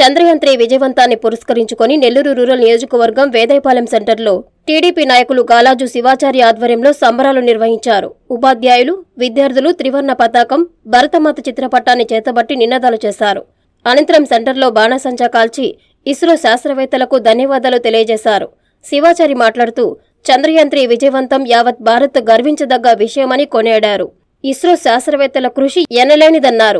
Chandrayaan three విజయవంతాన్ని పురస్కరించుకొని Nellore rural నియోజకవర్గం వేదాయపాలెం సెంటర్లో టీడీపీ నాయకులు గాలాజు శివాచారి ఆధ్వర్యంలో సంబరాలు నిర్వహించారు ఉపాధ్యాయులు విద్యార్థులు త్రివర్ణ పతాకం భరతమాత చిత్రపటాన్ని చేతబట్టి నినాదాలు చేశారు అనంతరం సెంటర్లో బాణసంచా కాల్చి ఇస్రో శాస్త్రవేత్తలకు ధన్యవాదాలు తెలియజేశారు శివాచారి మాట్లాడుతూ చంద్రయాన్ త్రీ విజయవంతం యావత్ భారత్ గర్వించదగ్గ విషయమని కొనియాడారు ఇస్రో శాస్త్రవేత్తల కృషి ఎనలేనిదన్నారు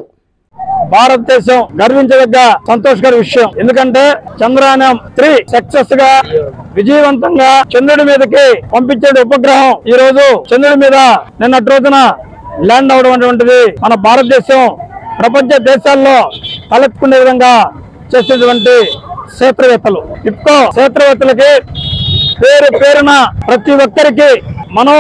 భారతదేశం గర్వించదగ్గ సంతోషకర విషయం ఎందుకంటే చంద్రయానం త్రీ సక్సెస్ గా విజయవంతంగా చంద్రుడి మీదకి పంపించే ఉపగ్రహం ఈ రోజు చంద్రుడి మీద నిన్నటి రోజున ల్యాండ్ అవడం అనేటువంటిది మన భారతదేశం ప్రపంచ దేశాల్లో తలెత్తుకునే విధంగా చేసేటువంటి క్షేత్రవేత్తలు ఇప్పుకో క్షేత్రవేత్తలకి పేరు పేరున ప్రతి ఒక్కరికి మనం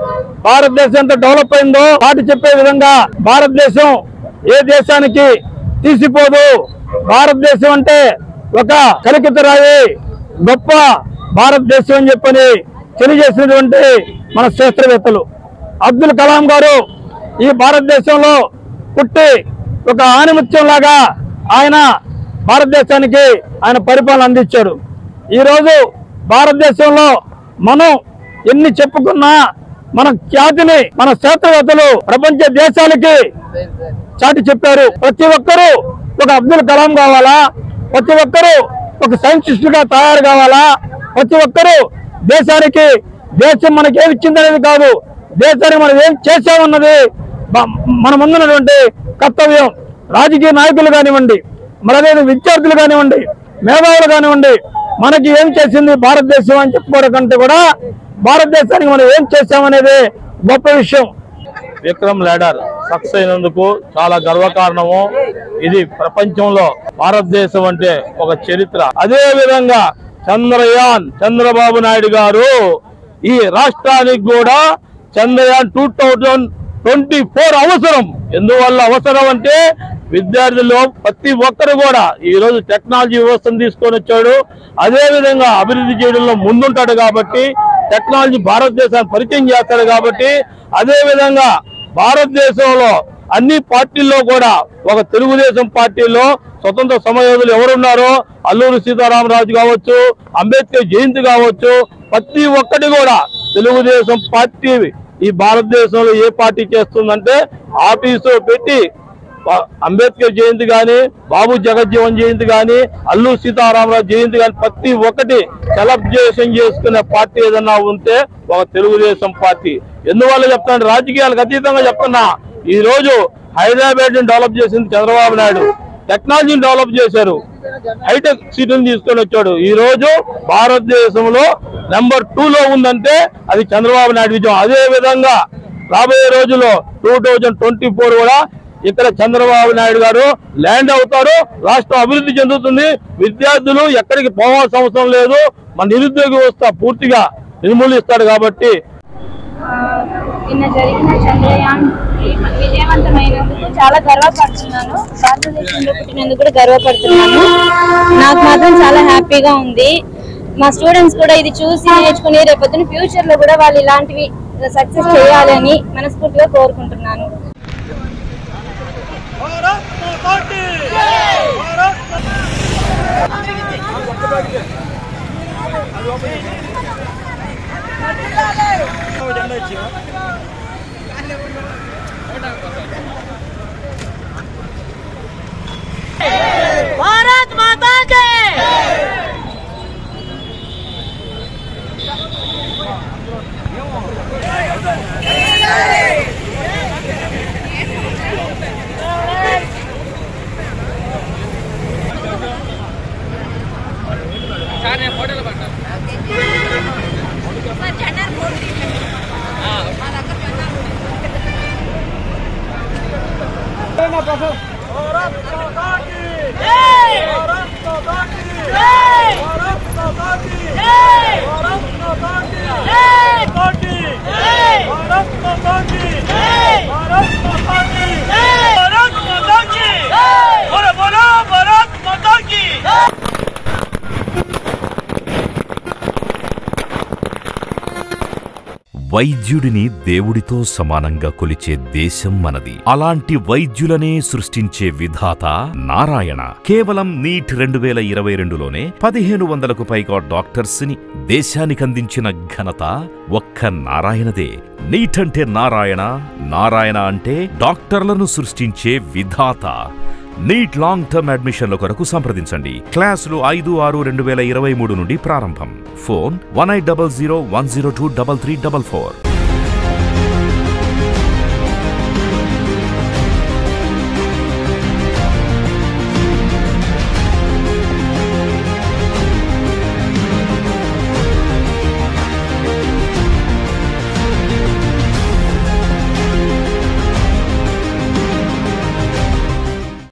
భారతదేశం ఎంత డెవలప్ అయిందో చాటి చెప్పే విధంగా భారతదేశం ఏ దేశానికి తీసిపోదు భారతదేశం అంటే ఒక కలికిత రాయి గొప్ప భారతదేశం అని చెప్పని తెలియజేసినటువంటి మన శాస్త్రవేత్తలు అబ్దుల్ కలాం గారు ఈ భారతదేశంలో పుట్టి ఒక ఆనిముత్యం లాగా ఆయన భారతదేశానికి ఆయన పరిపాలన అందించాడు ఈరోజు భారతదేశంలో మనం ఎన్ని చెప్పుకున్నా మన ఖ్యాతిని మన శాస్త్రవేత్తలు ప్రపంచ దేశాలకి చాటి చెప్పారు ప్రతి ఒక్కరూ ఒక అబ్దుల్ కలాం కావాలా ప్రతి ఒక్కరూ ఒక సైంటిస్ట్ గా తయారు కావాలా ప్రతి ఒక్కరూ దేశానికి దేశం మనకి ఏమి ఇచ్చిందనేది కాదు దేశానికి మనం ఏం చేశామన్నది బ- మన ముందున్నటువంటి కర్తవ్యం రాజకీయ నాయకులు కానివ్వండి మరి అదే విద్యార్థులు కానివ్వండి మేధావులు కానివ్వండి మనకి ఏం చేసింది భారతదేశం అని చెప్పుకోవడం కంటే కూడా భారతదేశానికి మనం ఏం చేశామనేది గొప్ప విషయం విక్రమ్ ల్యాడర్ సక్సెస్ అయినందుకు చాలా గర్వకారణము ఇది ప్రపంచంలో భారతదేశం అంటే ఒక చరిత్ర అదే విధంగా చంద్రయాన్ చంద్రబాబు నాయుడు గారు ఈ రాష్ట్రానికి కూడా Chandrayaan two thousand twenty four అవసరం ఎందువల్ల అవసరం అంటే విద్యార్థులు ప్రతి ఒక్కరు కూడా ఈ రోజు టెక్నాలజీ వ్యవస్థను తీసుకొని వచ్చాడు అదే విధంగా అభివృద్ధి చేయడంలో ముందుంటాడు కాబట్టి టెక్నాలజీ భారతదేశాన్ని పరిచయం చేస్తాడు కాబట్టి అదే విధంగా భారతదేశంలో అన్ని పార్టీల్లో కూడా ఒక తెలుగుదేశం పార్టీలో స్వతంత్ర సమయోధులు ఎవరున్నారో అల్లూరు సీతారామరాజు కావచ్చు అంబేద్కర్ జయంతి కావచ్చు ప్రతి ఒక్కటి కూడా తెలుగుదేశం పార్టీ ఈ భారతదేశంలో ఏ పార్టీ చేస్తుందంటే ఆఫీసు పెట్టి బా- అంబేద్కర్ జయంతి గాని బాబు జగజ్జీవన్ జయంతి గాని అల్లు సీతారామరాజు జయంతి గాని ప్రతి ఒక్కటి సెలబ్రేషన్ చేసుకునే పార్టీ ఏదన్నా ఉంటే ఒక తెలుగుదేశం పార్టీ ఎందువల్ల చెప్తాను రాజకీయాలకు అతీతంగా చెప్తున్నా ఈ రోజు హైదరాబాద్ ని డెవలప్ చేసింది చంద్రబాబు నాయుడు టెక్నాలజీని డెవలప్ చేశారు హైటెక్ సిటీని తీసుకొని వచ్చాడు ఈ రోజు భారతదేశంలో నెంబర్ టూ లో ఉందంటే అది చంద్రబాబు నాయుడు విజయం అదే విధంగా రాబోయే రోజుల్లో టూ థౌజండ్ ట్వంటీ ఫోర్ కూడా ఇక్కడ చంద్రబాబు నాయుడు గారు ల్యాండ్ అవుతారు రాష్ట్రం అభివృద్ధి చెందుతుంది విద్యార్థులు ఎక్కడికి పోవాల్సిన అవసరం లేదు మన నిరుద్యోగ వ్యవస్థ పూర్తిగా నిర్మూలిస్తాడు కాబట్టి ఆ, నిన్న జరిగిన చంద్రయాన్ ఈ విజయవంతమైనందుకు చాలా గర్వపడుతున్నాను భారతదేశంలో పుట్టినందుకు కూడా గర్వపడుతున్నాను నాకు మాత్రం చాలా హ్యాపీగా ఉంది మా స్టూడెంట్స్ కూడా ఇది చూసి నేర్చుకుని రేపొద్దున ఫ్యూచర్ లో కూడా వాళ్ళు ఇలాంటివి సక్సెస్ చేయాలని మనస్ఫూర్తిగా కోరుకుంటున్నాను भारत माता के వైద్యుడిని దేవుడితో సమానంగా కొలిచే దేశం మనది అలాంటి వైద్యులనే సృష్టించే విధాత నారాయణ కేవలం నీట్ రెండు వేల ఇరవై రెండులోనే పదిహేను వందలకు పైగా డాక్టర్స్ ని దేశానికందించిన ఘనత ఒక్క నారాయణదే నీట్ అంటే నారాయణ నారాయణ అంటే డాక్టర్లను సృష్టించే విధాత నీట్ లాంగ్ టర్మ్ అడ్మిషన్ల కొరకు సంప్రదించండి క్లాసులు ఐదు ఆరు రెండు వేల ఇరవై మూడు నుండి ప్రారంభం phone one eight double zero one zero two double three double four